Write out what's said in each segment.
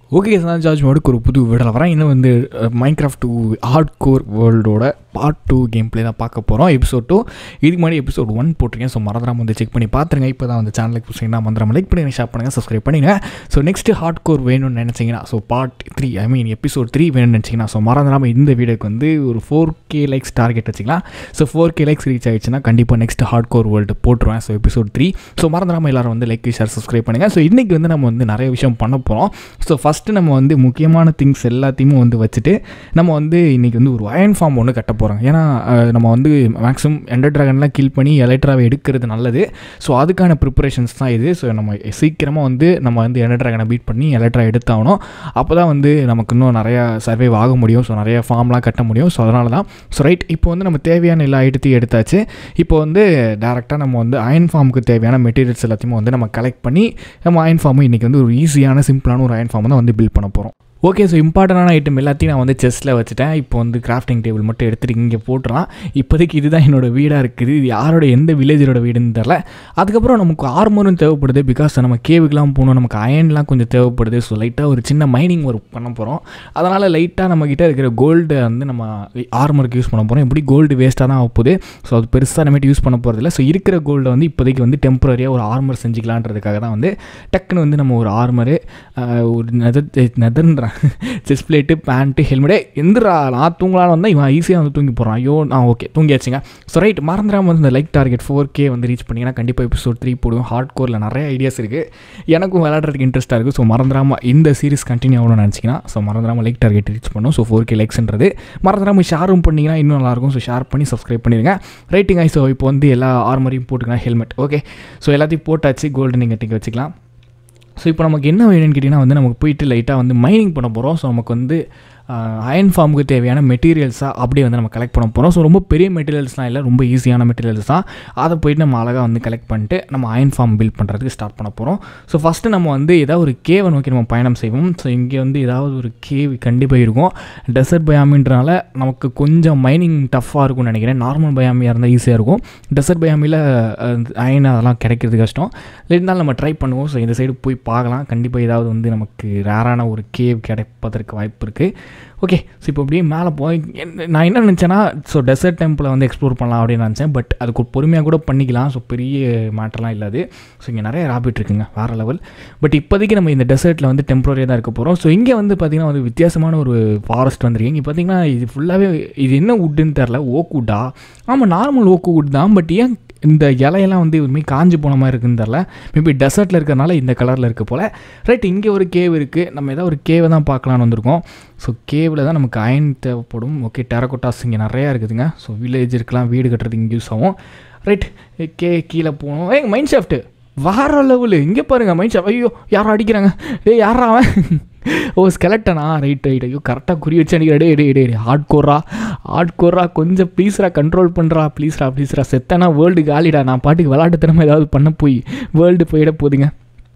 okay நான் George மோடுக்கு ஒரு புது வீடில் வரேன் இன்னும் வந்து Minecraft two hardcore வேர்ல்டோட பார்ட் டூ கேம் ப்ளே தான் பார்க்க போகிறோம் எபிசோட் டூ இதுக்கு முன்னாடி எபிசோட் ஒன் போட்டிருக்கேன் ஸோ மறந்துடாம வந்து செக் பண்ணி பார்த்துருங்க இப்போ தான் வந்து சேனலுக்கு புதுசுங்கன்னா மறந்துடாம லைக் பண்ணி ஷேர் பண்ணுங்கள் சப்ஸ்கிரைப் பண்ணுங்க ஸோ நெக்ஸ்ட் ஹார்ட் கோர் வேணும்னு நினச்சிங்கன்னா so part three I mean episode three வேணும்னு நினச்சிங்கன்னா ஸோ மறந்துடாம இந்த வீடியோக்கு வந்து ஒரு ஃபோர் கே லைக்ஸ் டார்கெட் வச்சுக்கலாம் so four K likes reach ஆயிடுச்சுன்னா கண்டிப்பாக நெக்ஸ்ட் ஹார்ட் கோர் வேர்ல்டு போட்டுருவேன் ஸோ எபிசோட் த்ரீ ஸோ மறந்துடாம எல்லாரும் வந்து லைக் ஷேர் சப்ஸ்கிரைப் பண்ணுங்கள் ஸோ இன்றைக்கி வந்து நம்ம வந்து நிறைய விஷயம் பண்ண போகிறோம் ஸோ ஃபஸ்ட்டு நம்ம வந்து முக்கியமான திங்ஸ் எல்லாத்தையுமே வந்து வச்சுட்டு நம்ம வந்து இன்றைக்கி வந்து ஒரு அயன் ஃபார்ம் ஒன்று கட்ட போகிறோம் ஏன்னா அஹ், நம்ம வந்து மேக்ஸிமம் எண்டர் ட்ராகன்லாம் கில் பண்ணி எலக்ட்ராவை எடுக்கிறது நல்லது ஸோ அதுக்கான ப்ரிப்பரேஷன்ஸ் தான் இது ஸோ நம்ம சீக்கிரமாக வந்து நம்ம வந்து எண்டர் ட்ராகனை பீட் பண்ணி எலக்ட்ரா எடுத்தாகணும் அப்போ தான் வந்து நமக்கு இன்னும் நிறையா சர்வைவ் ஆக முடியும் ஸோ நிறைய ஃபார்ம்லாம் கட்ட முடியும் ஸோ அதனால தான் ஸோ ரைட் இப்போ வந்து நம்ம தேவையான எல்லா ஐட்டத்தையும் எடுத்தாச்சு இப்போ வந்து டேரெக்டாக நம்ம வந்து அயன் ஃபார்முக்கு தேவையான மெட்டீரியல்ஸ் எல்லாத்தையுமே வந்து நம்ம கலெக்ட் பண்ணி நம்ம அயன் ஃபார்மு இன்றைக்கி வந்து ஒரு ஈஸியான சிம்பிளான ஒரு அயன் ஃபார்ம் தான் வந்து பில்ட் பண்ண போகிறோம் ஓகே ஸோ இம்பார்ட்டண்டான ஐட்டம் எல்லாத்தையும் நான் வந்து செஸ்ட்டில் வச்சுட்டேன் இப்போ வந்து கிராஃப்டிங் டேபிள் மட்டும் எடுத்துகிட்டு இங்கே போட்டுடலாம் இப்போதைக்கு இதுதான் என்னோடய வீடாக இருக்குது இது யாரோட எந்த வில்லேஜரோட வீடுன்னு தெரில அதுக்கப்புறம் நமக்கு ஆர்மரும் தேவைப்படுது பிகாஸ் நம்ம கேவுக்கெலாம் போகணும் நமக்கு அயன்லாம் கொஞ்சம் தேவைப்படுது ஸோ லைட்டாக ஒரு சின்ன மைனிங் ஒர்க் பண்ண போகிறோம் அதனால் லைட்டாக நம்மக்கிட்ட இருக்கிற கோல்டு வந்து நம்ம ஆர்மருக்கு யூஸ் பண்ண போகிறோம் இப்படி கோல்டு வேஸ்ட்டாக தான் ஆகுது ஸோ அது பெருசாக நம்மகிட்ட யூஸ் பண்ண போகிறதில்ல ஸோ இருக்கிற கோல்டை வந்து இப்போதைக்கு வந்து டெம்பரரியாக ஒரு ஆர்மர் செஞ்சுக்கலான்றதுக்காக தான் வந்து டக்குன்னு வந்து நம்ம ஒரு ஆர்மரு ஒரு நெதர் நெதர்ன்ற செஸ் பிளேட்டு பேண்ட்டு ஹெல்மெட்டே எந்திரா நான் தூங்கலான்னு வந்தால் இவன் ஈஸியாக வந்து தூங்கி போகிறான் ஐயோ நான் ஓகே தூங்கியாச்சுங்க ஸோ ரைட் மறந்துடாமல் வந்து இந்த லைக் டார்கெட் ஃபோர் கே வந்து ரீச் பண்ணிங்கன்னா கண்டிப்பாக எபிசோட் த்ரீ போடுவோம் ஹார்ட் கோரில் நிறைய ஐடியாஸ் இருக்குது எனக்கும் விளையாடுறதுக்கு இன்ட்ரெஸ்ட்டாக இருக்குது ஸோ மறந்துடாமல் இந்த சீரிஸ் கண்டினியூ ஆகணும்னு நினச்சிங்கன்னா ஸோ மறந்துடாமல் லைக் டார்கெட் ரீச் பண்ணும் ஸோ ஃபோர் கே லைக்ஸ்ன்றது மறந்துடாமல் ஷேரும் பண்ணிங்கன்னா இன்னும் நல்லாயிருக்கும் ஸோ ஷேர் பண்ணி சப்ஸ்கிரைப் பண்ணிடுங்க ரைட்டிங் ஐ ஸோ இப்போ வந்து எல்லா ஆர்மரையும் போட்டுக்கலாம் ஹெல்மெட் ஓகே ஸோ எல்லாத்தையும் போட்டாச்சு கோல்டு நீங்கள் டிக்க வச்சுக்கலாம் ஸோ இப்போ நமக்கு என்ன வேணும்னு கேட்டிங்கன்னா வந்து நமக்கு போயிட்டு லைட்டாக வந்து மைனிங் பண்ண போகிறோம் ஸோ நமக்கு வந்து அயன் ஃபார்முக்கு தேவையான மெட்டீரியல்ஸாக அப்படியே வந்து நம்ம கலெக்ட் பண்ண போகிறோம் ஸோ ரொம்ப பெரிய மெட்டீரியல்ஸ்லாம் இல்லை ரொம்ப ஈஸியான மெட்டீரியல்ஸ் தான் அதை போயிட்டு நம்ம அழகாக வந்து கலெக்ட் பண்ணிட்டு நம்ம அயன் ஃபார்ம் பில்ட் பண்ணுறதுக்கு ஸ்டார்ட் பண்ண போகிறோம் ஸோ ஃபஸ்ட்டு நம்ம வந்து ஏதாவது ஒரு கேவை நோக்கி நம்ம பயணம் செய்வோம் ஸோ இங்கே வந்து ஏதாவது ஒரு கேவ் கண்டிப்பாக இருக்கும் டெசர்ட் பயாமின்றனால நமக்கு கொஞ்சம் மைனிங் டஃப்பாக இருக்கும்னு நினைக்கிறேன் நார்மல் பயாமியாக இருந்தால் ஈஸியாக இருக்கும் டெசர்ட் பயாமியில் அயன் அதெல்லாம் கிடைக்கிறது கஷ்டம் இருந்தாலும் நம்ம ட்ரை பண்ணுவோம் ஸோ இந்த சைடு போய் பார்க்கலாம் கண்டிப்பாக ஏதாவது வந்து நமக்கு ரேரான ஒரு கேவ் கிடைப்பதற்கு வாய்ப்பு இருக்குது ஓகே ஸோ இப்போ அப்படியே மேலே போய் என்ன- நான் என்ன நினச்சேன்னா ஸோ டெசர்ட் டெம்பிளை வந்து எக்ஸ்ப்ளோர் பண்ணலாம் அப்படின்னு நினச்சேன் பட் அதுக்கு ஒரு பொறுமையாக கூட பண்ணிக்கலாம் ஸோ பெரிய மேட்டர்லாம் இல்லாது ஸோ இங்கே நிறைய ராபிட் இருக்குங்க வேறு லெவல் பட் இப்போதைக்கு நம்ம இந்த டெசர்ட்டில் வந்து டெம்பரரியாக தான் இருக்க போகிறோம் ஸோ இங்கே வந்து பார்த்திங்கன்னா வந்து வித்தியாசமான ஒரு ஃபாரஸ்ட் வந்துருக்கு இங்கே பார்த்தீங்கன்னா இது ஃபுல்லாகவே இது என்ன வுட்டுன்னு தெரில ஓக் வுட்டா ஆமாம் நார்மல் ஓக்கு வுட் தான் பட் ஏன் இந்த இலையெல்லாம் வந்து இதுமாரி காஞ்சி போன மாதிரி இருக்குன்னு தெரில மேபி டெசர்ட்டில் இருக்கிறனால இந்த கலரில் இருக்க போல் ரைட் இங்கே ஒரு கேவ் இருக்குது நம்ம ஏதாவது ஒரு கேவை தான் பார்க்கலான்னு வந்திருக்கோம் ஸோ கேவில் தான் நமக்கு அயன் தேவைப்படும் ஓகே டெரகோட்டாஸ் இங்கே நிறையா இருக்குதுங்க ஸோ வில்லேஜ் இருக்கலாம் வீடு கட்டுறதுக்கு இங்கே யூஸ் ஆகும் ரைட் கே கீழே போகணும் ஏ மைண்ட் ஷாஃப்ட்டு வார லெவலு இங்கே பாருங்க மைண்ட் ஷாஃப்ட் ஐயோ யாரோ அடிக்கிறாங்க ஏய் யாரா அவன் ஓ ஸ்கெலட்டனா ரைட் ரைட் ஐயோ கரெக்டாக குறி வச்சு அடிக்கிற டே டே டே ஹார்ட் கோரா ஹார்ட் கோரா கொஞ்சம் ப்ளீஸ்ரா கண்ட்ரோல் பண்ணுறா ப்ளீஸ்ரா ப்ளீஸ்ரா செத்தனா வேர்ல்டு காலிடா நான் பாட்டுக்கு விளாட்டுத்தனமாக ஏதாவது பண்ண போய் வேர்ல்டு போயிட போகுதுங்க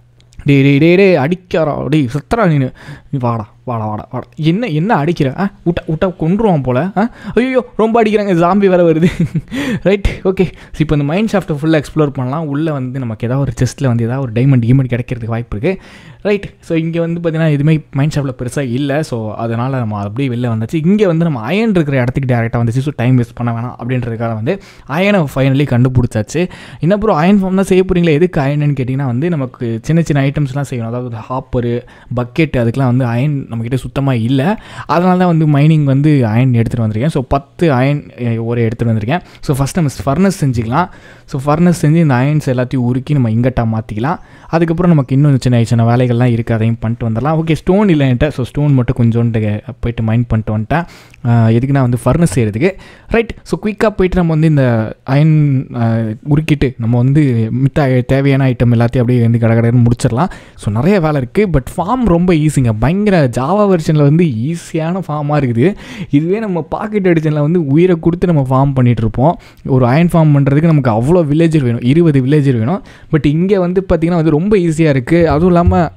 டே டே டே டே அடிக்கிறா டேய் சுத்தரா நீ நீ வாடா வாடா வாடா வாடா என்ன என்ன அடிக்கிற ஆ விட்டா விட்டா கொண்டுருவான் போல ஆ ஐயோ ரொம்ப அடிக்கிறாங்க ஜாம்பி வேறு வருது ரைட் ஓகே ஸோ இப்போ இந்த மைண்ட் ஷாஃப்ட்டை ஃபுல்லாக எக்ஸ்ப்ளோர் பண்ணலாம் உள்ளே வந்து நமக்கு ஏதாவது ஒரு செஸ்ட்டில் வந்து ஏதாவது ஒரு டைமண்ட் கீமண்ட் கிடைக்கிறதுக்கு வாய்ப்பு இருக்குது ரைட் ஸோ இங்கே வந்து பார்த்தீங்கன்னா எதுவுமே மைண்ட் ஷாப்பில் பெருசாக இல்லை ஸோ அதனால் நம்ம அப்படியே வெளில வந்துச்சு இங்கே வந்து நம்ம அயன் இருக்கிற இடத்துக்கு டேரெக்டாக வந்துச்சு ஸோ டைம் வேஸ்ட் பண்ண வேணாம் அப்படின்றதுக்காக வந்து அயனை ஃபைனலி கண்டுபிடிச்சாச்சு என்ன ப்ரோ அயன் ஃபார்ம் தான் செய்ய போகிறீங்களா எதுக்கு அயன்னு கேட்டிங்கன்னா வந்து நமக்கு சின்ன சின்ன ஐட்டம்ஸ்லாம் செய்யணும் அதாவது ஹாப்பரு பக்கெட் அதுக்கெலாம் வந்து அயன் நம்மக்கிட்ட சுத்தமாக இல்லை அதனால தான் வந்து மைனிங் வந்து அயன் எடுத்துகிட்டு வந்திருக்கேன் ஸோ பத்து அயன் ஒரு எடுத்துகிட்டு வந்திருக்கேன் ஸோ ஃபஸ்ட் நம்ம ஃபர்னஸ் செஞ்சுக்கலாம் ஸோ ஃபர்னஸ் செஞ்சு இந்த அயன்ஸ் எல்லாத்தையும் உருக்கி நம்ம இங்கட்டாக மாற்றிக்கலாம் அதுக்கப்புறம் நமக்கு இன்னும் சின்ன சின்ன வேலைகள்லாம் இருக்குது அதையும் பண்ணிட்டு வந்துடலாம் ஓகே ஸ்டோன் இல்லை என்கிட்ட ஸோ ஸ்டோன் மட்டும் கொஞ்சோண்டு போயிட்டு மைண்ட் பண்ணிட்டு வந்துட்டேன் ஆஹ் எதுக்கு நான் வந்து ஃபர்னஸ் செய்கிறதுக்கு ரைட் ஸோ குயிக்காக போயிட்டு நம்ம வந்து இந்த அயன் உருக்கிட்டு நம்ம வந்து மித்த தேவையான ஐட்டம் எல்லாத்தையும் அப்படியே வந்து கடை கடைன்னு முடிச்சிடலாம் ஸோ நிறைய வேலை இருக்குது பட் ஃபார்ம் ரொம்ப ஈஸிங்க பயங்கர ஜாவா வெர்ஷனில் வந்து ஈஸியான ஃபார்மாக இருக்குது இதுவே நம்ம பாக்கெட் எடிஷனில் வந்து உயிரை கொடுத்து நம்ம ஃபார்ம் பண்ணிகிட்டு இருப்போம் ஒரு அயன் ஃபார்ம் பண்ணுறதுக்கு நமக்கு அவ்வளோ வில்லேஜர் வேணும் இருபது வில்லேஜர் வேணும் பட் இங்கே வந்து பார்த்திங்கன்னா வந்து ரொம்ப ஈஸியாக இருக்குது அதுவும் இல்லாமல்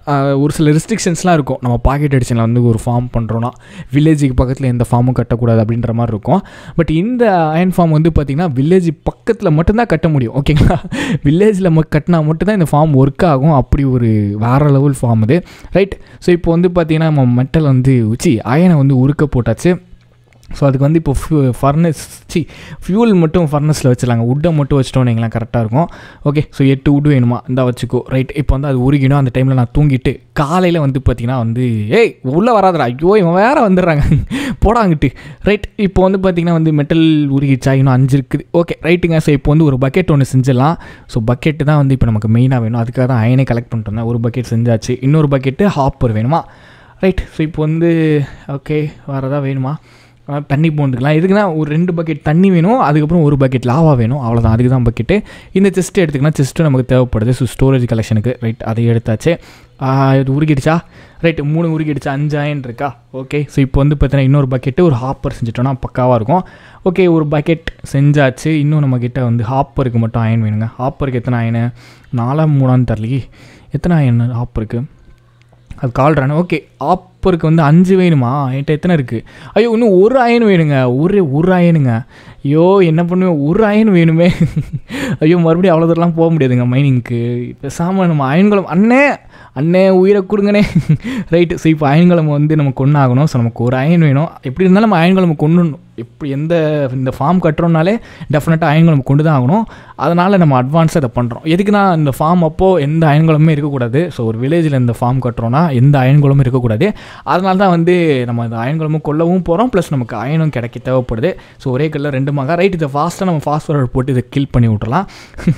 ஒரு சில ரெஸ்ட்ரிக்ஷன்ஸ்லாம் இருக்கும் நம்ம பாக்கெட் எடிஷனில் வந்து ஒரு ஃபார்ம் பண்ணுறோன்னா வில்லேஜுக்கு பக்கத்தில் எந்த ஃபார்மும் கட்டக்கூடாது அப்படின்ற மாதிரி இருக்கும் பட் இந்த அயன் ஃபார்ம் வந்து பார்த்திங்கன்னா வில்லேஜ் பக்கத்தில் மட்டும்தான் கட்ட முடியும் ஓகேங்களா வில்லேஜில் ம கட்டினா மட்டும்தான் இந்த ஃபார்ம் ஒர்க் ஆகும் அப்படி ஒரு வேறு லெவல் ஃபார்ம் இது ரைட் ஸோ இப்போ வந்து பார்த்திங்கன்னா நம்ம மெட்டல் வந்து உச்சி அயனை வந்து உருக்க போட்டாச்சு ஸோ அதுக்கு வந்து இப்போ ஃபியூ ஃபர்னஸ் சி ஃபியூல் மட்டும் ஃபர்னஸில் வச்சிடலாங்க உட்டை மட்டும் வச்சிட்டோம் நீங்களாம் கரெக்டாக இருக்கும் ஓகே ஸோ எட்டு உட்டு வேணுமா இந்த வச்சுக்கோ ரைட் இப்போ வந்து அது உருகிடும் அந்த டைமில் நான் தூங்கிட்டு காலையில் வந்து பார்த்திங்கன்னா வந்து ஏய் உள்ளே வராதடா ஐயோ இவன் வேறு வந்துடுறாங்க போடாங்கிட்டு ரைட் இப்போ வந்து பார்த்திங்கன்னா வந்து மெட்டல் உருகிச்சா இன்னும் அஞ்சு இருக்குது ஓகே ரைட்டுங்க ஸோ இப்போ வந்து ஒரு பக்கெட் ஒன்று செஞ்சிடலாம் ஸோ பக்கெட்டு தான் வந்து இப்போ நமக்கு மெயினாக வேணும் அதுக்காக தான் அயனே கலெக்ட் பண்ணிட்டு வந்தேன் ஒரு பக்கெட் செஞ்சாச்சு இன்னொரு பக்கெட்டு ஹாப்பர் வேணுமா ரைட் ஸோ இப்போ வந்து ஓகே வேறு எதாவது வேணுமா தண்ணி போந்துக்கலாம் எதுக்குன்னா ஒரு ரெண்டு பக்கெட் தண்ணி வேணும் அதுக்கப்புறம் ஒரு பக்கெட் லாவா வேணும் அவ்வளோதான் அதுக்கு தான் பக்கெட்டு இந்த செஸ்ட்டு எடுத்துக்கலாம் செஸ்ட்டு நமக்கு தேவைப்படுது ஸோ ஸ்டோரேஜ் கலெக்ஷனுக்கு ரைட் அதை எடுத்தாச்சு இது உருகிடுச்சா ரைட்டு மூணு உருகிடுச்சா அஞ்சாயிரம் இருக்கா ஓகே ஸோ இப்போ வந்து பார்த்தீங்கன்னா இன்னொரு பக்கெட்டு ஒரு ஹாப்பர் செஞ்சிட்டோன்னா பக்காவாக இருக்கும் ஓகே ஒரு பக்கெட் செஞ்சாச்சு இன்னும் நம்மக்கிட்ட வந்து ஹாப்பருக்கு மட்டும் அயன் வேணுங்க ஹாப்பருக்கு எத்தனை அயனு நாலாம் மூணான்னு தரலையே எத்தனை அயன் ஹாப்பருக்கு அது கால்றானே ஓகே ஆப்பருக்கு வந்து அஞ்சு வேணுமா என்கிட்ட எத்தனை இருக்குது ஐயோ இன்னும் ஒரு அயன் வேணுங்க ஒரே ஒரு அயனுங்க ஐயோ என்ன பண்ணுவேன் ஒரு அயன் வேணுமே ஐயோ மறுபடியும் அவ்வளோ தூரம்லாம் போக முடியாதுங்க மைனிங்க்கு பேசாமல் நம்ம அயன்குளம் அண்ணே அண்ணே உயிரை கொடுங்கண்ணே ரைட்டு ஸோ இப்போ அயன்குளம் வந்து நம்ம கொண்டாகணும் ஸோ நமக்கு ஒரு அயன் வேணும் எப்படி இருந்தாலும் நம்ம அயன்குளம் கொண்டுணும் எப்படி எந்த இந்த ஃபார்ம் கட்டுறோம்னாலே டெஃபினட்டாக அயன்குளம் கொண்டு தான் ஆகணும் அதனால் நம்ம அட்வான்ஸாக இதை பண்ணுறோம் எதுக்குன்னா இந்த ஃபார்ம் அப்போது எந்த அயன்குளமே இருக்கக்கூடாது ஸோ ஒரு வில்லேஜில் இந்த ஃபார்ம் கட்டுறோன்னா எந்த அயன்குளமும் இருக்கக்கூடாது அதனால தான் வந்து நம்ம இந்த அயன்குளமும் கொல்லவும் போகிறோம் ப்ளஸ் நமக்கு அயனும் கிடைக்க தேவைப்படுது ஸோ ஒரே கல்லில் ரெண்டு மகா ரைட் இதை ஃபாஸ்ட்டாக நம்ம ஃபாஸ்ட் ஃபார்வர்ட் போட்டு இதை கில் பண்ணி விட்டுலாம்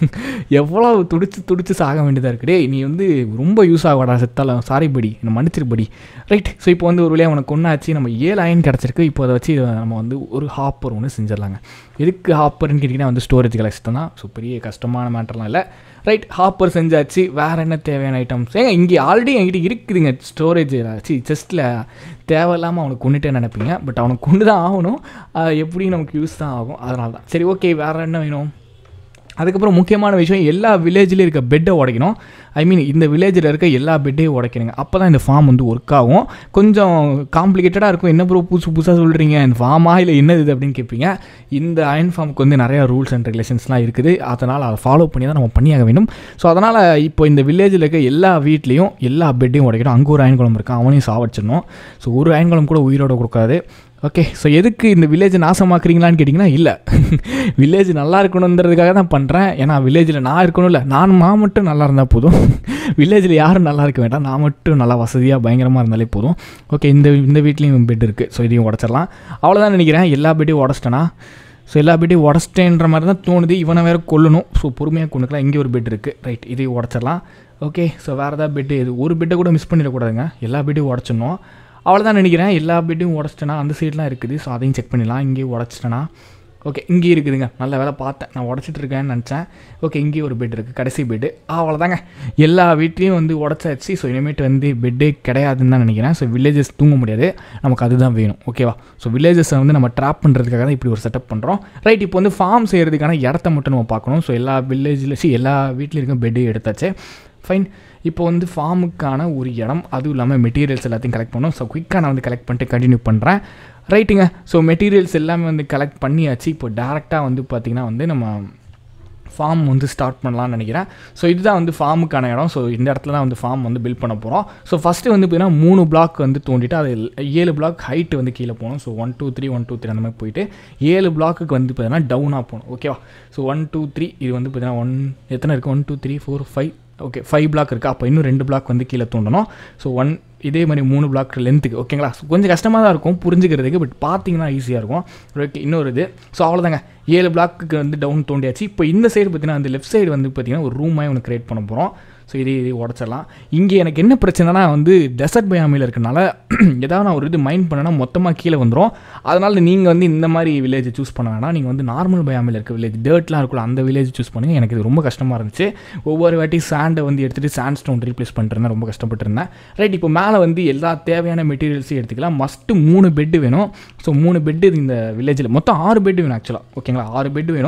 எவ்வளோ துடிச்சு துடிச்சு சாக வேண்டியதாக இருக்குடே நீ வந்து ரொம்ப யூஸ் ஆகடா செத்தாலும் சாரி படி என்னை மன்னிச்சிருப்படி ரைட் ஸோ இப்போ வந்து ஒரு வழியாக அவனுக்கு ஒன்றாச்சு நம்ம ஏழு அயன் கிடச்சிருக்கு இப்போ அதை வச்சு நம்ம வந்து ஒரு ஹாப்பர் ஒன்று செஞ்சிடலாங்க எதுக்கு ஹாப்பர்னு கேட்டிங்கன்னா வந்து ஸ்டோரேஜ் கலெக்ஷன் தான் ஸோ பெரிய கஷ்டமான மேட்டர்லாம் இல்லை ரைட் ஹாப்பர் செஞ்சாச்சு வேறு என்ன தேவையான ஐட்டம்ஸ் ஏங்க இங்கே ஆல்ரெடி என்கிட்ட இருக்குதுங்க ஸ்டோரேஜ் சி செஸ்ட்டில் தேவையில்லாமல் அவனுக்கு கொண்டுட்டே நினைப்பீங்க பட் அவனுக்கு கொண்டு தான் ஆகணும் எப்படியும் நமக்கு யூஸ் தான் ஆகும் அதனால தான் சரி ஓகே வேறு என்ன வேணும் அதுக்கப்புறம் முக்கியமான விஷயம் எல்லா வில்லேஜ்லேயும் இருக்க பெட்டை உடைக்கணும் ஐ மீன் இந்த வில்லேஜில் இருக்க எல்லா பெட்டையும் உடைக்கணுங்க அப்போ தான் இந்த ஃபார்ம் வந்து ஒர்க் ஆகும் கொஞ்சம் காம்ப்ளிகேட்டடாக இருக்கும் என்ன ப்ரோ புதுசு புதுசாக சொல்கிறீங்க இந்த ஃபார்மா இல்லை என்னது இது அப்படின்னு கேட்பீங்க இந்த அயன் ஃபார்முக்கு வந்து நிறையா ரூல்ஸ் அண்ட் ரெகுலேஷன்ஸ்லாம் இருக்குது அதனால் அதை ஃபாலோ பண்ணி தான் நம்ம பண்ணியாக வேண்டும் ஸோ அதனால் இப்போ இந்த வில்லேஜில் இருக்க எல்லா வீட்லேயும் எல்லா பெட்டையும் உடைக்கணும் அங்கே ஒரு அயன் குளம் இருக்குது அவனையும் சாவச்சிடணும் ஸோ ஒரு அயன் குளம் கூட உயிரோட கொடுக்காது ஓகே ஸோ எதுக்கு இந்த வில்லேஜை நாசமாக்குறீங்களான்னு கேட்டிங்கன்னா இல்லை வில்லேஜ் நல்லா இருக்கணுன்றதுக்காக தான் பண்ணுறேன் ஏன்னா வில்லேஜில் நான் இருக்கணும்ல நான் நான் மட்டும் நல்லா இருந்தால் போதும் வில்லேஜில் யாரும் நல்லா இருக்க வேண்டாம் நான் மட்டும் நல்லா வசதியாக பயங்கரமாக இருந்தாலே போதும் ஓகே இந்த இந்த வீட்லேயும் பெட் இருக்குது ஸோ இதையும் உடச்சிடலாம் அவ்வளோதான் நினைக்கிறேன் எல்லா பெட்டையும் உடச்சிட்டேனா ஸோ எல்லா பெட்டையும் உடச்சிட்டேன்ற மாதிரி தான் தோணுது இவனை வேறு கொல்லணும் ஸோ பொறுமையாக கொண்டுக்கலாம் இங்கே ஒரு பெட் இருக்குது ரைட் இதையும் உடச்சிடலாம் ஓகே ஸோ வேறு ஏதாவது பெட்டு இது ஒரு பெட்டை கூட மிஸ் பண்ணிடக்கூடாதுங்க எல்லா பெட்டையும் உடச்சிடணும் அவ்வளோதான் நினைக்கிறேன் எல்லா பெட்டையும் உடச்சிட்டேனா அந்த சைட்லாம் இருக்குது ஸோ அதையும் செக் பண்ணிடலாம் இங்கேயும் உடச்சிட்டேனா ஓகே இங்கேயும் இருக்குதுங்க நல்ல வேலை பார்த்தேன் நான் உடச்சிட்டு இருக்கேன்னு நினச்சேன் ஓகே இங்கேயும் ஒரு பெட் இருக்குது கடைசி பெட்டு அவ்வளோதாங்க எல்லா வீட்லேயும் வந்து உடச்சாச்சு ஸோ இனிமேட்டு வந்து பெட்டே கிடையாதுன்னு தான் நினைக்கிறேன் ஸோ வில்லேஜஸ் தூங்க முடியாது நமக்கு அதுதான் வேணும் ஓகேவா ஸோ வில்லேஜஸை வந்து நம்ம ட்ராப் பண்ணுறதுக்காக தான் இப்படி ஒரு செட்டப் பண்ணுறோம் ரைட் இப்போ வந்து ஃபார்ம் செய்கிறதுக்கான இடத்த மட்டும் நம்ம பார்க்கணும் ஸோ எல்லா வில்லேஜில் சி எல்லா வீட்லேயும் இருக்க பெட்டு எடுத்தாச்சு ஃபைன் இப்போ வந்து ஃபார்முக்கான ஒரு இடம் அதுவும் இல்லாமல் மெட்டீரியல்ஸ் எல்லாத்தையும் கலெக்ட் பண்ணோம் ஸோ குயிக்காக நான் வந்து கலெக்ட் பண்ணிட்டு கண்டினியூ பண்ணுறேன் ரைட்டுங்க ஸோ மெட்டீரியல்ஸ் எல்லாமே வந்து கலெக்ட் பண்ணியாச்சு இப்போ டேரெக்டாக வந்து பார்த்திங்கன்னா வந்து நம்ம ஃபார்ம் வந்து ஸ்டார்ட் பண்ணலாம்னு நினைக்கிறேன் ஸோ இதுதான் வந்து ஃபார்முக்கான இடம் ஸோ இந்த இடத்துல தான் வந்து ஃபார்ம் வந்து பில்ட் பண்ண போகிறோம் ஸோ ஃபஸ்ட்டு வந்து பார்த்தீங்கன்னா மூணு பிளாக் வந்து தோண்டிட்டு அது ஏழு பிளாக் ஹைட் வந்து கீழே போகணும் so one two three one two three அந்த மாதிரி போயிட்டு ஏழு பிளாக்குக்கு வந்து பார்த்தீங்கன்னா டவுனாக போகணும் ஓகேவா ஸோ ஒன் டூ த்ரீ இது வந்து பார்த்தீங்கன்னா ஒன் எத்தனை இருக்குது one two three four five okay five block இருக்குது அப்போ இன்னும் ரெண்டு பிளாக் வந்து கீழே தோண்டணும் ஸோ ஒன் இதே மாதிரி மூணு பிளாக் லென்த்துக்கு ஓகேங்களா ஸோ கொஞ்சம் கஷ்டமாக தான் இருக்கும் புரிஞ்சுக்கிறதுக்கு பட் பார்த்தீங்கன்னா ஈஸியாக இருக்கும் ஓகே இன்னொரு இது ஸோ அவ்வளோதாங்க ஏழு பிளாக்கு வந்து டவுன் தோண்டியாச்சு இப்போ இந்த சைடு பார்த்தீங்கன்னா அந்த லெஃப்ட் சைடு வந்து பார்த்தீங்கன்னா ஒரு ரூமாய் ஒன்று க்ரியேட் பண்ண போகிறோம் ஸோ இதே இதே உடச்சிடலாம் இங்கே எனக்கு என்ன பிரச்சனைனா வந்து டெசர்ட் பயாமில் இருக்கனால ஏதாவது நான் ஒரு இது மைண்ட் பண்ணேன்னா மொத்தமாக கீழே வந்துடும் அதனால் நீங்கள் வந்து இந்த மாதிரி வில்லேஜ் சூஸ் பண்ண வேணாம் நீங்கள் வந்து நார்மல் பயாமில் இருக்க வில்லேஜ் டேர்ட்லாம் இருக்குல்ல அந்த வில்லேஜ் சூஸ் பண்ணுங்கள் எனக்கு இது ரொம்ப கஷ்டமாக இருந்துச்சு ஒவ்வொரு வாட்டி சாண்டை வந்து எடுத்துகிட்டு சாண்ட் ஸ்டோன் ரீப்ளேஸ் பண்ணிட்டுருந்தேன் ரொம்ப கஷ்டப்பட்டுருந்தேன் ரைட் இப்போ மேலே வந்து எல்லா தேவையான மெட்டீரியல்ஸையும் எடுத்துக்கலாம் மஸ்ட்டு மூணு பெட்டு வேணும் ஸோ மூணு பெட்டு இந்த வில்லேஜில் மொத்தம் ஆறு பெட்டு வேணும் ஆக்சுவலாக ஓகேங்களா ஆறு பெட்டு வேணும்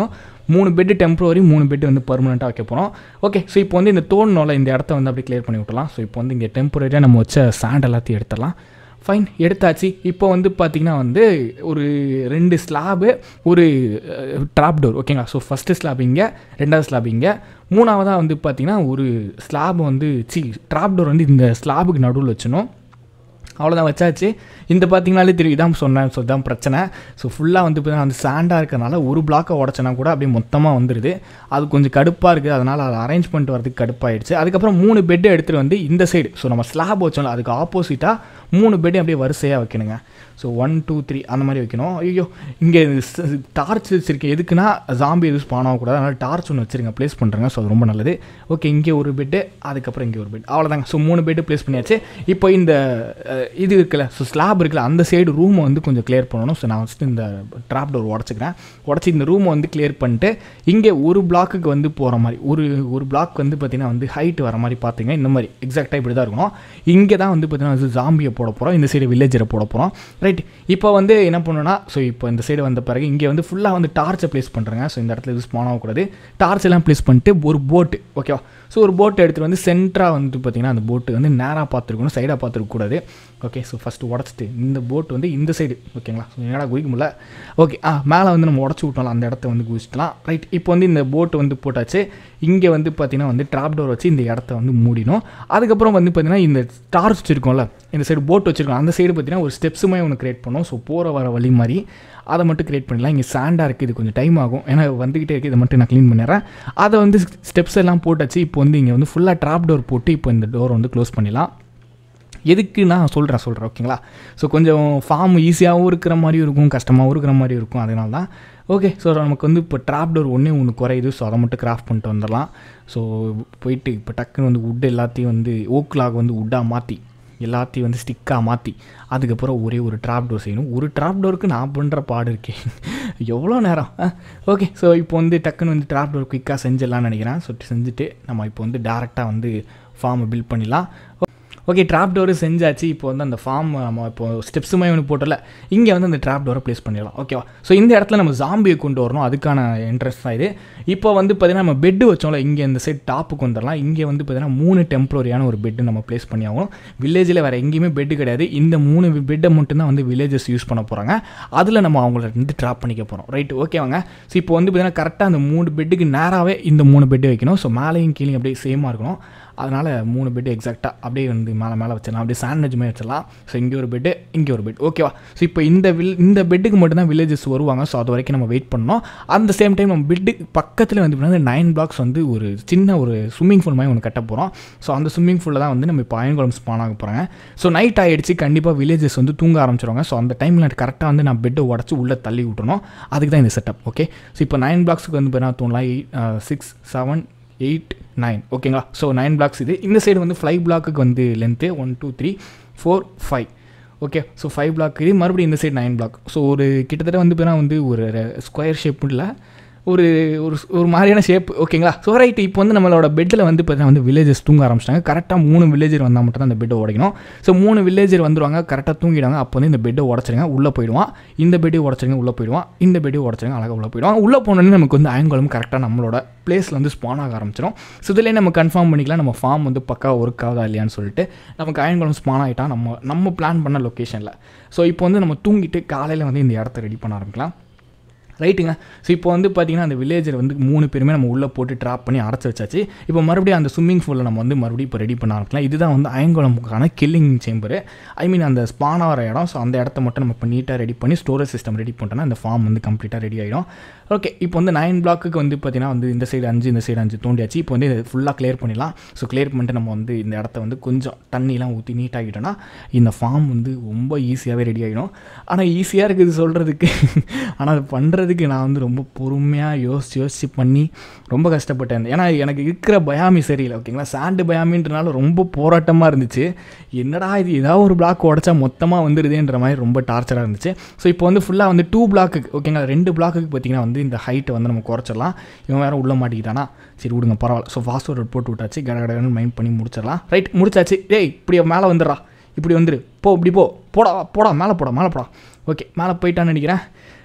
மூணு பெட்டு டெம்பரரி மூணு பெட்டு வந்து பர்மனெண்ட்டாக வைக்க போகிறோம் ஓகே ஸோ இப்போ வந்து இந்த தோணுல இந்த இடத்த வந்து அப்படியே கிளியர் பண்ணி விட்டலாம் ஸோ இப்போ வந்து இங்கே டெம்பரரியாக நம்ம வச்ச சாண்ட் எல்லாத்தையும் எடுத்துடலாம் ஃபைன் எடுத்தாச்சு இப்போ வந்து பார்த்திங்கன்னா வந்து ஒரு ரெண்டு ஸ்லாபு ஒரு ட்ராப் டோர் ஓகேங்களா ஸோ ஃபஸ்ட்டு ஸ்லாப் இங்கே ரெண்டாவது ஸ்லாப் இங்கே மூணாவதாக வந்து பார்த்திங்கன்னா ஒரு ஸ்லாப் வந்து சி ட்ராப் டோர் வந்து இந்த ஸ்லாபுக்கு நடுவில் வச்சணும் அவ்வளோதான் வச்சாச்சு இந்த பார்த்தீங்கனாலே தெரியும் இதான் சொன்னேன் ஸோ இதான் பிரச்சனை ஸோ ஃபுல்லாக வந்து பார்த்தீங்கன்னா அந்த சாண்டாக இருக்கிறனால ஒரு பிளாக்கை உடச்சனா கூட அப்படியே மொத்தமாக வந்துடுது அது கொஞ்சம் கடுப்பாக இருக்குது அதனால் அதை அரேஞ்ச் பண்ணிட்டு வரதுக்கு கடுப்பாயிடுச்சு அதுக்கப்புறம் மூணு பெட்டு எடுத்துகிட்டு வந்து இந்த சைடு ஸோ நம்ம ஸ்லாப் வச்சோம்ல அதுக்கு ஆப்போசிட்டாக மூணு பெட்டு அப்படியே வரிசையாக வைக்கணுங்க ஸோ ஒன் டூ த்ரீ அந்த மாதிரி வைக்கணும் ஐயோ இங்கே டார்ச் வச்சுருக்கேன் எதுக்குன்னா ஜாம்பி எதுவும் ஸ்பான் ஆகக்கூடாது அதனால் டார்ச் ஒன்று வச்சுருங்க ப்ளேஸ் பண்ணுறேங்க ஸோ அது ரொம்ப நல்லது ஓகே இங்கே ஒரு பெட்டு அதுக்கப்புறம் இங்கே ஒரு பெட் அவ்வளோதாங்க ஸோ மூணு பெட்டு ப்ளேஸ் பண்ணியாச்சு இப்போ இந்த அஹ், இது இருக்குல்ல ஸோ ஸ்லாப் இருக்குல்ல அந்த சைடு ரூமை வந்து கொஞ்சம் கிளியர் பண்ணணும் ஸோ நான் ஃபஸ்ட்டு இந்த ட்ராப் டோர் உடச்சிக்கிறேன் உடச்சி இந்த ரூமை வந்து கிளியர் பண்ணிட்டு இங்கே ஒரு பிளாக்குக்கு வந்து போகிற மாதிரி ஒரு ஒரு பிளாக் வந்து பார்த்திங்கன்னா வந்து ஹைட் வர மாதிரி பார்த்தீங்க இந்த மாதிரி எக்ஸாக்டாக இப்படி தான் இருக்கணும் இங்கே தான் வந்து பார்த்திங்கன்னா வந்து ஜாம்பியை போட போகிறோம் இந்த சைடு வில்லேஜரை போட போகிறோம் ரைட் இப்போ வந்து என்ன பண்ணணும்னா ஸோ இப்போ இந்த சைடு வந்த பிறகு இங்கே வந்து ஃபுல்லாக வந்து டார்ச்சை ப்ளேஸ் பண்ணுறேங்க ஸோ இந்த இடத்துல இது ஸ்பான் ஆகக்கூடாது டார்ச் எல்லாம் ப்ளேஸ் பண்ணிட்டு ஒரு போட்டு ஓகேவா ஸோ ஒரு போட்டை எடுத்துகிட்டு வந்து சென்டராக வந்து பார்த்திங்கன்னா அந்த போட்டு வந்து நேராக பார்த்துருக்கணும் சைடாக பார்த்துருக்கக்கூடாது ஓகே ஸோ ஃபஸ்ட்டு உடச்சிட்டு இந்த போட் வந்து இந்த சைடு ஓகேங்களா ஸோ என்னடா குதிக்க முடியல ஓகே ஆ மேலே வந்து நம்ம உடச்சி விட்டோம்ல அந்த இடத்த வந்து குதிச்சிட்டலாம் ரைட் இப்போ வந்து இந்த போட்டு வந்து போட்டாச்சு இங்கே வந்து பார்த்திங்கன்னா வந்து ட்ராப் டோர் வச்சு இந்த இடத்த வந்து மூடினோம் அதுக்கப்புறம் வந்து பார்த்திங்கன்னா இந்த டார்ச் வச்சுருக்கோம்ல இந்த சைடு போட் வச்சுருக்கோம் அந்த சைடு பார்த்திங்கன்னா ஒரு ஸ்டெப்ஸுமே ஒன்று க்ரியேட் பண்ணோம் ஸோ போகிற வர வழி மாதிரி அதை மட்டும் க்ரியேட் பண்ணிடலாம் இங்கே சாண்டாக இருக்குது இது கொஞ்சம் டைம் ஆகும் ஏன்னா வந்துக்கிட்டே இருக்குது இதை மட்டும் நான் க்ளீன் பண்ணிடுறேன் அதை வந்து ஸ்டெப்ஸ் எல்லாம் போட்டாச்சு இப்போ வந்து இங்கே வந்து ஃபுல்லாக ட்ராப் டோர் போட்டு இப்போ இந்த டோர் வந்து க்ளோஸ் பண்ணிடலாம் எதுக்கு நான் சொல்கிறேன் சொல்கிறேன் ஓகேங்களா ஸோ கொஞ்சம் ஃபார்ம் ஈஸியாகவும் இருக்கிற மாதிரியும் இருக்கும் கஷ்டமாகவும் இருக்கிற மாதிரியும் இருக்கும் அதனால தான் ஓகே ஸோ நமக்கு வந்து இப்போ ட்ராப் டோர் ஒன்றே ஒன்று குறையுது ஸோ அதை மட்டும் கிராஃப்ட் பண்ணிட்டு வந்துடலாம் ஸோ போயிட்டு இப்போ டக்குன்னு வந்து உட் எல்லாத்தையும் வந்து ஓக்லாக் வந்து உட்டாக மாற்றி எல்லாத்தையும் வந்து ஸ்டிக்காக மாற்றி அதுக்கப்புறம் ஒரே ஒரு ட்ராப் டோர் செய்யணும் ஒரு ட்ராப் டோருக்கு நான் பண்ணுற பாடு இருக்கேன் எவ்வளோ நேரம் ஓகே ஸோ இப்போ வந்து டக்குன்னு வந்து ட்ராப் டோர் குயிக்காக செஞ்சிடலாம்னு நினைக்கிறேன் ஸோ செஞ்சுட்டு நம்ம இப்போ வந்து டேரெக்டாக வந்து ஃபார்மை பில்ட் பண்ணிடலாம் ஓகே ட்ராப் டோரு செஞ்சாச்சு இப்போ வந்து அந்த ஃபார்ம் நம்ம இப்போ ஸ்டெப்ஸுமே ஒன்று போட்டல இங்கே வந்து அந்த ட்ராப் டோரை ப்ளேஸ் பண்ணிடலாம் ஓகேவா ஸோ இந்த இடத்துல நம்ம ஜாம்பியை கொண்டு வரணும் அதுக்கான இன்ட்ரெஸ்ட் தான் இது இப்போ வந்து பார்த்தீங்கன்னா நம்ம பெட்டு வச்சோம்ல இங்கே இந்த சைட் டாப்புக்கு வந்துடலாம் இங்கே வந்து பார்த்தீங்கன்னா மூணு டெம்பரரியான ஒரு பெட்டு நம்ம ப்ளேஸ் பண்ணி ஆகணும் வில்லேஜில் வேறு எங்கேயுமே பெட்டு கிடையாது இந்த மூணு பெட்டை மட்டும்தான் வந்து வில்லேஜஸ் யூஸ் பண்ண போகிறாங்க அதில் நம்ம அவங்கள வந்து ட்ராப் பண்ணிக்க போகிறோம் ரைட் ஓகேவாங்க ஸோ இப்போ வந்து பார்த்தீங்கன்னா கரெக்டாக அந்த மூணு பெட்டுக்கு நேராகவே இந்த மூணு பெட்டு வைக்கணும் ஸோ மேலேயும் கீழே அப்படியே சேமாக இருக்கணும் அதனால் மூணு பெட்டு எக்ஸாக்டாக அப்படியே வந்து மேலே மேலே வச்சிடலாம் அப்படியே சாண்ட்விச்மே வச்சிடலாம் ஸோ இங்கே ஒரு பெட்டு இங்கே ஒரு பெட் ஓகேவா ஸோ இப்போ இந்த வில் இந்த பெட்டுக்கு மட்டும்தான் வில்லேஜஸ் வருவாங்க ஸோ அது வரைக்கும் நம்ம வெயிட் பண்ணோம் அந்த சேம் டைம் நம்ம பெட்டு பக்கத்தில் வந்து பார்த்தீங்கன்னா நைன் பிளாக்ஸ் வந்து ஒரு சின்ன ஒரு ஸ்விம்மிங் பூல் மாதிரி ஒன்று கட்ட போகிறோம் ஸோ அந்த ஸ்விம்மிங் பூலில் தான் வந்து நம்ம இப்போ அயன்குளம் ஸ்பான் ஆக போகிறாங்க ஸோ நைட் ஆகிடுச்சு கண்டிப்பாக வில்லேஜஸ் வந்து தூங்க ஆரம்பிச்சிருவாங்க ஸோ அந்த டைமில் கரெக்டாக வந்து நான் பெட்டை உடச்சி உள்ளே தள்ளி விட்டணும் அதுக்கு தான் இந்த செட்டப் ஓகே ஸோ இப்போ நைன் பிளாக்ஸுக்கு வந்து பார்த்தீங்கன்னா தோணலாம் சிக்ஸ் செவன் எயிட் நைன் ஓகேங்களா ஸோ நைன் பிளாக்ஸ் இது இந்த சைடு வந்து ஃபைவ் பிளாக்குக்கு வந்து length one two three four five okay so five block இது மறுபடியும் இந்த சைடு நைன் பிளாக் ஸோ ஒரு கிட்டத்தட்ட வந்து பார்த்தீங்கன்னா வந்து ஒரு ஸ்கொயர் ஷேப் இல்லை ஒரு ஒரு ஒரு மாதிரியான ஷேப் ஓகேங்களா ஸோ ரைட் இப்போ வந்து நம்மளோட பெட்டில் வந்து பார்த்தீங்கன்னா வந்து வில்லேஜஸ் தூங்க ஆரம்பிச்சிட்டாங்க கரெக்டாக மூணு வில்லேஜர் வந்தால் மட்டும் தான் அந்த பெட்டை உடைக்கணும் ஸோ மூணு வில்லேஜர் வந்துருவாங்க கரெக்டாக தூங்கிடுவாங்க அப்போ வந்து இந்த பெட்டை உடச்சிருங்க உள்ளே போயிடுவான் இந்த பெட்டையும் உடச்சிருங்க உள்ளே போயிடுவான் இந்த பெட்டையும் உடச்சிருங்க அழகாக உள்ளே போயிடுவான் உள்ளே போனோடனே நமக்கு வந்து அயன்குளம் கரெக்டாக நம்மளோட பிளேஸில் வந்து ஸ்பான் ஆக ஆரம்பிச்சிடும் ஸோ இதிலே நம்ம கன்ஃபார்ம் பண்ணிக்கலாம் நம்ம ஃபார்ம் வந்து பக்கா ஒர்க் ஆகுதா இல்லையான்னு சொல்லிட்டு நமக்கு அயன்குளம் ஸ்பான் ஆகிட்டா நம்ம நம்ம பிளான் பண்ண லொக்கேஷனில் ஸோ இப்போ வந்து நம்ம தூங்கிட்டு காலையில் வந்து இந்த இடத்த ரெடி பண்ண ஆரம்பிக்கலாம் ரைட்டுங்க ஸோ இப்போ வந்து பார்த்தீங்கன்னா அந்த வில்லேஜர் வந்து மூணு பேருமே நம்ம உள்ளே போட்டு ட்ராப் பண்ணி அடைச்சி வச்சாச்சு இப்போ மறுபடியும் அந்த ஸ்விம்மிங் பூலில் நம்ம வந்து மறுபடியும் இப்போ ரெடி பண்ண ஆரம்பிக்கலாம் இதுதான் வந்து அயங்குளமுக்கான கில்லிங் சேம்பரு ஐ மீன் அந்த ஸ்பான் ஆகிற இடம் ஸோ அந்த இடத்த மட்டும் நம்ம இப்போ நீட்டாக ரெடி பண்ணி ஸ்டோரேஜ் சிஸ்டம் ரெடி பண்ணிட்டோம்னா அந்த ஃபார்ம் வந்து கம்ப்ளீட்டாக ரெடி ஆகிடும் ஓகே இப்போ வந்து நைன் பிளாக்குக்கு வந்து பார்த்தீங்கன்னா வந்து இந்த சைடு அஞ்சு இந்த சைடு அஞ்சு தோண்டியாச்சு இப்போ வந்து இதை ஃபுல்லாக கிளியர் பண்ணிடலாம் ஸோ கிளியர் பண்ணிட்டு நம்ம வந்து இந்த இடத்த வந்து கொஞ்சம் தண்ணிலாம் ஊற்றி நீட்டாகிட்டோன்னா இந்த ஃபார்ம் வந்து ரொம்ப ஈஸியாகவே ரெடி ஆகிடும் ஆனால் ஈஸியாக இருக்குது சொல்கிறதுக்கு ஆனால் அது பண்ணுறதுக்கு நான் வந்து ரொம்ப பொறுமையாக யோசிச்சு யோசிச்சு பண்ணி ரொம்ப கஷ்டப்பட்டேன் ஏன்னா எனக்கு இருக்கிற பயாமி சரியில்லை ஓகேங்களா சாண்டு பயாமின்றனால ரொம்ப போராட்டமாக இருந்துச்சு என்னடா இது ஏதாவது ஒரு பிளாக் உடச்சா மொத்தமாக வந்துடுதுன்ற மாதிரி ரொம்ப டார்ச்சராக இருந்துச்சு ஸோ இப்போ வந்து ஃபுல்லாக வந்து டூ பிளாக்குக்கு ஓகேங்களா ரெண்டு பிளாக்குக்கு பார்த்தீங்கன்னா வந்து இந்த ஹைட்டை வந்து நம்ம குறைச்சிடலாம் இவன் வேறு உள்ளே மாட்டிக்கிட்டானா சரி விடுங்க பரவாயில்ல ஸோ ஃபாஸ்ட் ஃபோர்வர்ட் போட்டு விட்டாச்சு கட கடன்னு மைண்ட் பண்ணி முடிச்சிடலாம் ரைட் முடிச்சாச்சு டேய் இப்படி மேலே வந்துடுறா இப்படி வந்துடு போ இப்படி போ போடா போடா மேலே போடா மேலே போடா ஓகே மேலே போயிட்டான்னு நினைக்கிறேன்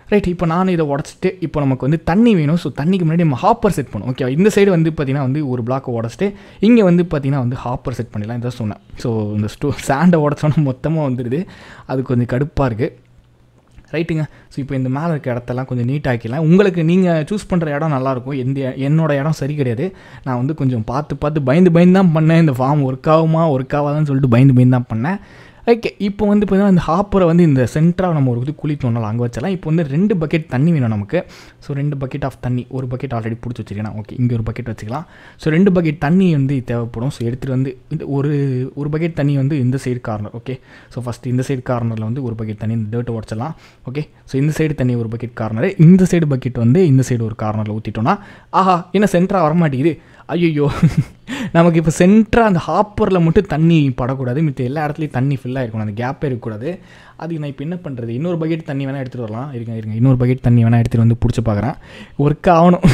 ரைட் இப்போ நான் இதை உடச்சிட்டு இப்போ நமக்கு வந்து தண்ணி வேணும் ஸோ தண்ணிக்கு முன்னாடி நம்ம ஹாப்பர் செட் பண்ணும் ஓகே இந்த சைடு வந்து பார்த்திங்கன்னா வந்து ஒரு பிளாக்கை உடச்சிட்டு இங்கே வந்து பார்த்திங்கன்னா வந்து ஹாப்பர் செட் பண்ணிடலாம் இதான் சொன்னேன் ஸோ இந்த ஸ்டோ சாண்டை உடச்சோன்னா மொத்தமாக வந்துடுது அது கொஞ்சம் கடுப்பாக இருக்குது ரைட்டுங்க ஸோ இப்போ இந்த மேலே இருக்க இடத்தெல்லாம் கொஞ்சம் நீட் ஆக்கிடலாம் உங்களுக்கு நீங்கள் சூஸ் பண்ணுற இடம் நல்லாயிருக்கும் எந்த என்னோட இடம் சரி கிடையாது நான் வந்து கொஞ்சம் பார்த்து பார்த்து பயந்து பயந்து தான் பண்ணேன் இந்த ஃபார்ம் ஒர்க் ஆகுமா ஒர்க் ஆகாதான்னு சொல்லிட்டு பயந்து பயந்து தான் பண்ணேன் ஓகே இப்போ வந்து பார்த்தீங்கன்னா இந்த ஹாப்பரை வந்து இந்த சென்டராக நம்ம ஒரு இது குழி தோணலாம் அங்கே வச்சலாம் இப்போ வந்து ரெண்டு பக்கெட் தண்ணி வேணும் நமக்கு ஸோ ரெண்டு பக்கெட் ஆஃப் தண்ணி ஒரு பக்கெட் ஆல்ரெடி பிடிச்சி வச்சுருக்கேன் ஓகே இங்கே ஒரு பக்கெட் வச்சுக்கலாம் ஸோ ரெண்டு பக்கெட் தண்ணி வந்து தேவைப்படும் ஸோ எடுத்துகிட்டு வந்து இந்த ஒரு ஒரு பக்கெட் தண்ணி வந்து இந்த side corner okay so first இந்த சைடு கார்னரில் வந்து ஒரு பக்கெட் தண்ணி இந்த டேர்ட்டை உடச்சிடலாம் ஓகே ஸோ இந்த சைடு தண்ணி ஒரு பக்கெட் கார்னர் இந்த சைடு பக்கெட் வந்து இந்த சைடு ஒரு கார்னரில் ஊற்றிட்டோன்னா ஆஹா என்ன சென்டராக வரமாட்டேங்குது ஐயோ நமக்கு இப்போ சென்டராக அந்த ஹாப்பரில் மட்டும் தண்ணி படக்கூடாது மித்த எல்லா இடத்துலையும் தண்ணி ஃபில்லாக இருக்கணும் அந்த கேப்பே இருக்கக்கூடாது அதுக்கு நான் இப்போ என்ன பண்ணுறது இன்னொரு பக்கெட் தண்ணி வேணால் எடுத்துகிட்டு வரலாம் இருங்க இருங்க இன்னொரு பக்கெட் தண்ணி வேணால் எடுத்துகிட்டு வந்து பிடிச்சி பார்க்குறேன் ஒர்க் ஆகணும்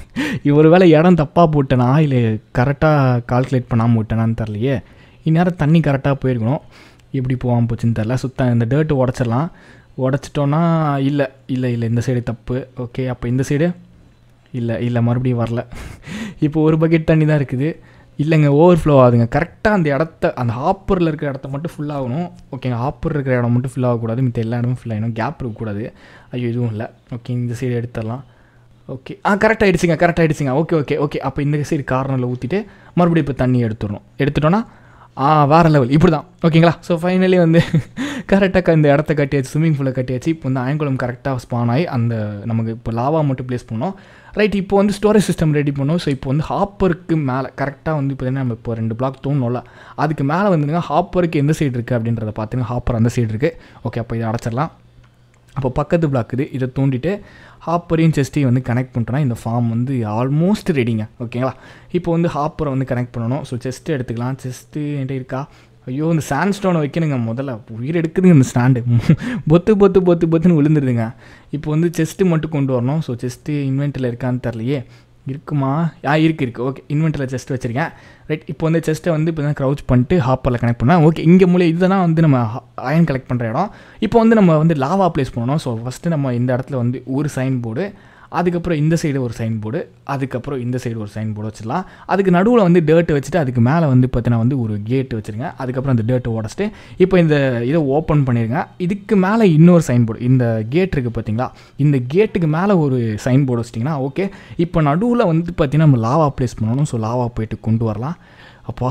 ஒரு வேளை இடம் தப்பாக போட்டேனா இல்லை கரெக்டாக கால்குலேட் பண்ணாமல் விட்டேனான்னு தெரிலையே இந்நேரம் தண்ணி கரெக்டாக போயிருக்கணும் எப்படி போகாமல் போச்சுன்னு தெரில சுத்தம் இந்த டேர்ட்டு உடச்சிடலாம் உடச்சிட்டோன்னா இல்லை இல்லை இல்லை இந்த சைடு தப்பு ஓகே அப்போ இந்த சைடு இல்லை இல்லை மறுபடியும் வரல இப்போ ஒரு பக்கெட் தண்ணி தான் இருக்குது இல்லைங்க ஓவர் ஃப்ளோ ஆகுதுங்க கரெக்டாக அந்த இடத்த அந்த ஹாப்பரில் இருக்கிற இடத்த மட்டும் full ஆகணும் ஓகேங்க ஹாப்பர் இருக்கிற இடம் மட்டும் fill ஆகக்கூடாது மித்த எல்லா இடமும் ஃபில் ஆகணும் கேப் இருக்கக்கூடாது ஐயோ இதுவும் இல்லை ஓகே இந்த சைடு எடுத்துடலாம் ஓகே ஆ கரெக்ட் ஆகிடுச்சிங்க கரெக்ட் ஆகிடுச்சிங்க ஓகே ஓகே ஓகே அப்போ இந்த சைடு கார்னரில் ஊற்றிட்டு மறுபடியும் இப்போ தண்ணி எடுத்துடணும் எடுத்துட்டோன்னா ஆ வேறு லெவல் இப்படி தான் ஓகேங்களா ஸோ ஃபைனலி வந்து கரெக்டாக இந்த இடத்த கட்டியாச்சு ஸ்விம்மிங் பூலை கட்டியாச்சு இப்போ வந்து ஆயங்குளம் கரெக்டாக ஸ்பான் ஆகி அந்த நமக்கு இப்போ லாவா மட்டும் ப்ளேஸ் பண்ணோம் ரைட் இப்போ வந்து ஸ்டோரேஜ் சிஸ்டம் ரெடி பண்ணோம் ஸோ இப்போ வந்து ஹாப்பருக்கு மேலே கரெக்டாக வந்து இப்போ நம்ம இப்போ ரெண்டு பிளாக் தோணும்ல அதுக்கு மேலே வந்துங்க ஹாப்பருக்கு எந்த சைடு இருக்குது அப்படின்றத பார்த்துங்க ஹாப்பர் அந்த சைடு இருக்குது ஓகே அப்போ இதை அடைச்சிடலாம் அப்போ பக்கத்து பிளாக் இது இதை தூண்டிட்டு ஹாப்பரையும் செஸ்ட்டையும் வந்து கனெக்ட் பண்ணிட்டோன்னா இந்த ஃபார்ம் வந்து ஆல்மோஸ்ட் ரெடிங்க ஓகேங்களா இப்போ வந்து ஹாப்பரை வந்து கனெக்ட் பண்ணணும் ஸோ செஸ்ட்டு எடுத்துக்கலாம் செஸ்ட்டு என்கிட்ட இருக்கா ஐயோ இந்த சாண்ட் ஸ்டோனை வைக்கணுங்க முதல்ல உயிர் எடுக்குதுங்க இந்த ஸ்டாண்டு பொத்து பொத்து பொத்து பொத்துன்னு விழுந்துருதுங்க இப்போ வந்து செஸ்ட்டு மட்டும் கொண்டு வரணும் ஸோ செஸ்ட்டு இன்வென்ட்டில் இருக்கான்னு தெரிலையே இருக்குமா ஆ இருக்குது இருக்குது ஓகே இன்வென்ட்டில் செஸ்ட் வச்சுருக்கேன் ரைட் இப்போ வந்து செஸ்ட்டை வந்து இப்போ தான் க்ரௌச் பண்ணிட்டு ஹாப்பரில் கனெக்ட் பண்ணேன் ஓகே இங்கே மூலம் இதுதான் வந்து நம்ம அயன் கலெக்ட் பண்ணுற இடம் இப்போ வந்து நம்ம வந்து லாவா ப்ளேஸ் பண்ணணும் ஸோ ஃபஸ்ட்டு நம்ம இந்த இடத்துல வந்து ஒரு சைன் போர்டு அதுக்கப்புறம் இந்த சைடு ஒரு சைன் போர்டு அதுக்கப்புறம் இந்த சைடு ஒரு சைன் போர்டு வச்சிடலாம் அதுக்கு நடுவில் வந்து டேர்ட் வச்சுட்டு அதுக்கு மேலே வந்து பார்த்தீங்கன்னா வந்து ஒரு கேட் வச்சுருங்க அதுக்கப்புறம் அந்த டேர்ட்டை உடச்சிட்டு இப்போ இந்த இதை ஓப்பன் பண்ணிடுங்க இதுக்கு மேலே இன்னொரு சைன் போர்டு இந்த கேட் இருக்குது பார்த்தீங்களா இந்த கேட்டுக்கு மேலே ஒரு சைன் போர்டு வச்சிட்டிங்கன்னா ஓகே இப்போ நடுவில் வந்து பார்த்தீங்கன்னா நம்ம லாவா ப்ளேஸ் பண்ணணும் ஸோ லாவா போயிட்டு கொண்டு வரலாம் அப்பா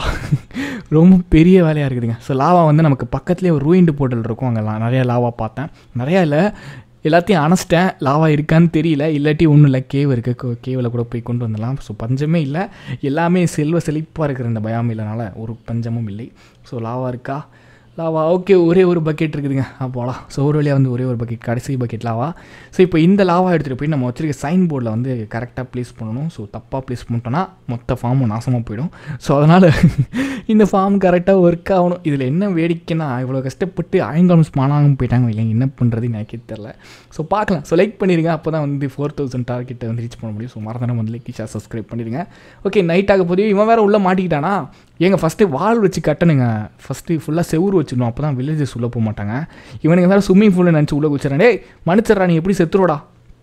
ரொம்ப பெரிய வேலையாக இருக்குதுங்க ஸோ லாவா வந்து நமக்கு பக்கத்துலேயே ஒரு ரூயிண்டு போர்ட்டல் இருக்கும் அங்கே நிறைய லாவா பார்த்தேன் நிறையா இல்லை எல்லாத்தையும் அணைச்சிட்டேன் லாவா இருக்கான்னு தெரியல இல்லாட்டி ஒன்றும் இல்லை கேவ் இருக்குது கேவில் கூட போய் கொண்டு வந்துடலாம் ஸோ பஞ்சமே இல்லை எல்லாமே செல்வ செழிப்பாக இருக்கிற இந்த பயாமில்லனால ஒரு பஞ்சமும் இல்லை ஸோ லாவா இருக்கா லாவா ஓகே ஒரே ஒரு பக்கெட் இருக்குதுங்க அப்போலாம் ஸோ ஒரு வழியாக வந்து ஒரே ஒரு பக்கெட் கடைசி பக்கெட் லாவா ஸோ இப்போ இந்த லாவா எடுத்துகிட்டு போய் நம்ம வச்சிருக்க சைன் போர்டில் வந்து கரெக்டாக ப்ளேஸ் பண்ணணும் ஸோ தப்பாக ப்ளேஸ் பண்ணிட்டோன்னா மொத்த ஃபார்மும் நாசமாக போயிடும் ஸோ அதனால் இந்த ஃபார்ம் கரெக்டாக ஒர்க் ஆகணும் இதில் என்ன வேடிக்கைன்னா இவ்வளோ கஷ்டப்பட்டு ஆயங்காலம் ஸ்மானாகவும் போயிட்டாங்க இல்லைங்க என்ன பண்ணுறது எனக்கே தெரில ஸோ பார்க்கலாம் ஸோ லைக் பண்ணிடுங்க அப்போ தான் வந்து ஃபோர் தௌசண்ட் டார்கெட்டை வந்து ரீச் பண்ண முடியும் ஸோ மறந்தான வந்து லைக் ஷேர் சப்ஸ்கிரைப் பண்ணிடுங்க ஓகே நைட் ஆக போது இவன் வேறு உள்ளே மாட்டிக்கிட்டானா ஏங்க ஃபஸ்ட்டு வால் வச்சு கட்டணுங்க ஃபஸ்ட்டு ஃபுல்லாக செவுறு வச்சிடணும் அப்போ தான் வில்லேஜஸ் உள்ளே போக மாட்டாங்க இவனுங்க வேறு ஸ்விம்மிங் பூலில் நினச்சி உள்ளே குச்சிடறேன் டேய் மன்னிச்சிட்றா நீ எப்படி செத்துருடா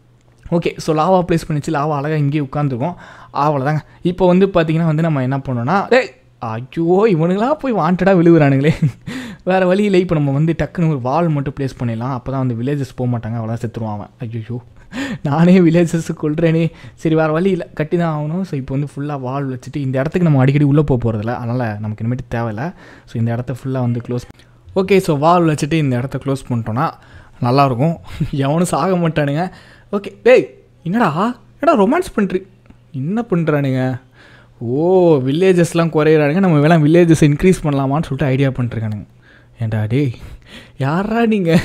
ஓகே ஸோ லாவா ப்ளேஸ் பண்ணிச்சு லாவா அழகாக இங்கேயே உட்காந்துருக்கோம் அவ்வளோதாங்க இப்போ வந்து பார்த்திங்கன்னா வந்து நம்ம என்ன பண்ணோன்னா டேய் ஐயோ இவனுங்களாம் போய் வாண்டடாக விழுகுறானுங்களே வேறு வழி இல்லை இப்போ நம்ம வந்து டக்குன்னு ஒரு வால் மட்டும் ப்ளேஸ் பண்ணிடலாம் அப்போ தான் வந்து வில்லேஜஸ் போக மாட்டாங்க அவ்வளோ செத்துருவான் அவன் ஐயோ நானே வில்லேஜஸ் கொள்றேனே சரி வேறு வழி இல்லை கட்டி தான் ஆகணும் ஸோ இப்போ வந்து ஃபுல்லாக வால் வச்சுட்டு இந்த இடத்துக்கு நம்ம அடிக்கடி உள்ளே போக போகிறதில்ல அதனால் நமக்கு இனிமேட்டு தேவையில்லை ஸோ இந்த இடத்த ஃபுல்லாக வந்து க்ளோஸ் ஓகே ஸோ வால் வச்சுட்டு இந்த இடத்த க்ளோஸ் பண்ணிட்டோன்னா நல்லாயிருக்கும் எவனும் சாக மாட்டானுங்க ஓகே டேய் என்னடா என்னடா ரொமான்ஸ் பண்ணுறி என்ன பண்ணுறானுங்க ஓ வில்லேஜஸ்லாம் குறையிறானுங்க நம்ம வேணாம் வில்லேஜஸ் இன்க்ரீஸ் பண்ணலாமான்னு சொல்லிட்டு ஐடியா பண்ணிருக்கானுங்க ஏன்டா டேய் யாரா நீங்கள்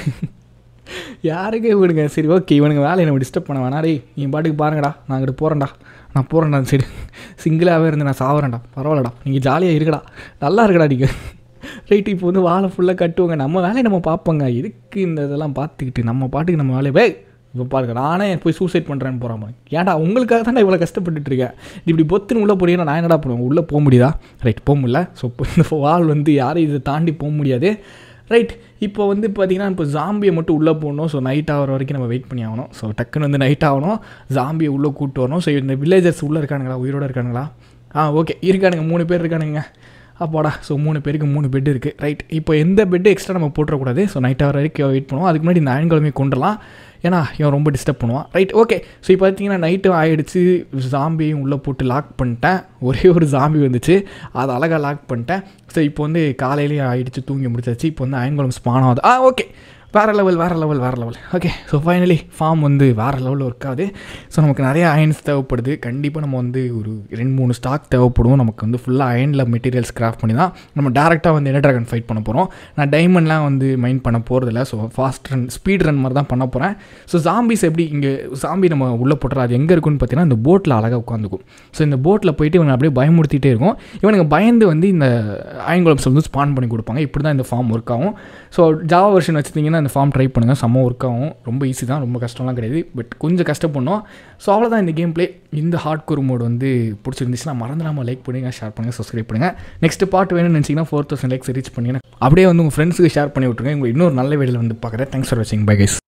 யாருக்கே விடுங்க சரி ஓகே இவனுங்க வேலையை நம்ம டிஸ்டர்ப் பண்ண வேணா டேய் நீ பாட்டுக்கு பாருங்கடா நான் அங்கிட்டு போகிறேன்டா நான் போகிறேன்டா சரி சிங்கிளாகவே இருந்து நான் சாவறேன்டா பரவாயில்லடா நீங்கள் ஜாலியாக இருக்கடா நல்லா இருக்கடா நீங்கள் ரைட்டு இப்போ வந்து வாழை ஃபுல்லாக கட்டுவாங்க நம்ம வேலையை நம்ம பார்ப்போங்க எதுக்கு இந்த இதெல்லாம் பார்த்துக்கிட்டு நம்ம பாட்டுக்கு நம்ம வேலையை வே இப்போ பாருங்க நானே போய் சூசைட் பண்ணுறேன்னு போகிறான் ஏன்டா உங்களுக்காக தான் இவ்வளோ கஷ்டப்பட்டுட்டு இருக்கேன் இப்படி பொத்துன்னு உள்ளே போனீங்கன்னா நான் என்னடா பண்ணுவேன் உள்ளே போக முடியுதா ரைட் போக முடியல ஸோ இப்போ இந்த வால் வந்து யாரும் இதை தாண்டி போக முடியாது ரைட் இப்போ வந்து பார்த்தீங்கன்னா இப்போ ஜாம்பியை மட்டும் உள்ளே போகணும் ஸோ நைட் ஆகிற வரைக்கும் நம்ம வெயிட் பண்ணி ஆகணும் ஸோ டக்குன்னு வந்து நைட் ஆகணும் ஜாம்பியை உள்ளே கூப்பிட்டு வரணும் ஸோ இந்த வில்லேஜர்ஸ் உள்ளே இருக்கானுங்களா உயிரோடு இருக்கானுங்களா ஆ ஓகே இருக்கானுங்க மூணு பேர் இருக்கானுங்க அப்பாடா ஸோ மூணு பேருக்கு மூணு பெட் இருக்குது ரைட் இப்போ எந்த பெட்டு எக்ஸ்ட்ரா நம்ம போட்டுறக்கூடாது ஸோ நைட் ஆகிற வரைக்கும் வெயிட் பண்ணுவோம் அதுக்கு முன்னாடி இந்த அயன்கிழமை கொண்டுலாம் ஏன்னா இவன் ரொம்ப டிஸ்டர்ப் பண்ணுவான் ரைட் ஓகே ஸோ இப்போ பார்த்தீங்கன்னா நைட்டு ஆகிடுச்சு ஜாம்பியும் உள்ளே போட்டு லாக் பண்ணிட்டேன் ஒரே ஒரு ஜாம்பி வந்துச்சு அதை அழகாக லாக் பண்ணிட்டேன் ஸோ இப்போ வந்து காலையிலேயே ஆகிடுச்சு தூங்கி முடிச்சாச்சு இப்போ வந்து அயன்குளம் ஸ்பான் ஆகுது ஆ ஓகே வேறு லெவல் வேறு லெவல் வேறு level okay so finally farm வந்து வேறு லெவலில் ஒர்க் ஆகுது ஸோ நமக்கு நிறைய அயன்ஸ் தேவைப்படுது கண்டிப்பாக நம்ம வந்து ஒரு ரெண்டு மூணு ஸ்டாக் தேவைப்படும் நமக்கு வந்து ஃபுல்லாக அயனில் மெட்டீரியல்ஸ் கிராஃப்ட் பண்ணி தான் நம்ம டேரெக்டாக வந்து என்ன ட்ராகன் ஃபைட் பண்ண போகிறோம் நான் டைமண்ட்லாம் வந்து மைண்ட் பண்ண போகிறதில்ல so fast run speed run மாதிரி தான் பண்ண போகிறேன் ஸோ ஜாம்பிஸ் எப்படி இங்கே ஜாம்பி நம்ம உள்ளே போட்டுற அது எங்கே இருக்குன்னு பார்த்தீங்கன்னா இந்த போட்டில் அழகாக உட்காந்துக்கும் ஸோ இந்த போட்டில் போயிட்டு இவனை அப்படியே பயமுறுத்திட்டே இருக்கும் இவனுக்கு பயந்து வந்து இந்த அயன்குளம்ஸ் வந்து ஸ்பான் பண்ணி கொடுப்பாங்க இப்படி தான் இந்த ஃபார்ம் ஒர்க் ஆகும் ஸோ ஜாவா வெர்ஷன் வச்சுருந்தீங்கன்னா இந்த ஃபார்ம் ட்ரை பண்ணுங்கள் செம்ம ஒர்க் ஆகும் ரொம்ப ஈஸி தான் ரொம்ப கஷ்டம்லாம் கிடையாது பட் கொஞ்சம் கஷ்டப்படணும் ஸோ அவ்வளோதான் இந்த கேம் ப்ளே இந்த ஹார்ட் கோர் மோட் வந்து பிடிச்சிருந்துச்சுன்னா மறந்துடாமல் லைக் பண்ணுங்கள் ஷேர் பண்ணுங்கள் சப்ஸ்கிரைப் பண்ணுங்கள் நெக்ஸ்ட் பார்ட் வேணும்னு நினச்சிங்கன்னா ஃபோர் தௌசண்ட் லைக்ஸ் ரீச் பண்ணி அப்படியே வந்து உங்கள் ஃப்ரெண்ட்ஸுக்கு ஷேர் பண்ணி விட்ருங்க உங்கள் இன்னொரு நல்ல வீடியோவில் வந்து பார்க்குறேன் தேங்க்ஸ் ஃபார் வாட்சிங் பை கைஸ்